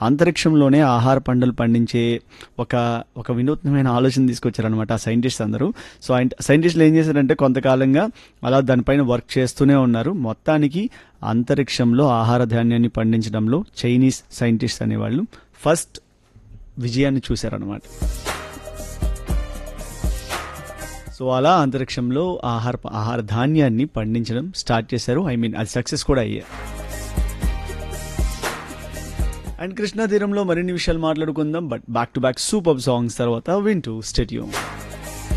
అంతరిక్షంలోనే ఆహార పంటలు పండించే ఒక ఒక వినూత్నమైన ఆలోచన తీసుకొచ్చారనమాట ఆ సైంటిస్ట్ అందరూ సో సైంటిస్టులు ఏం చేశారంటే కొంతకాలంగా అలా దానిపైన వర్క్ చేస్తూనే ఉన్నారు మొత్తానికి అంతరిక్షంలో ఆహార ధాన్యాన్ని పండించడంలో చైనీస్ సైంటిస్ట్ అనేవాళ్ళు ఫస్ట్ విజయాన్ని చూశారనమాట సో అలా అంతరిక్షంలో ఆహార ఆహార ధాన్యాన్ని పండించడం స్టార్ట్ చేశారు ఐ మీన్ అది సక్సెస్ కూడా అయ్యారు అండ్ కృష్ణా తీరంలో మరిన్ని విషయాలు మాట్లాడుకుందాం but back to back super songs తర్వాత వింటూ స్టేడియం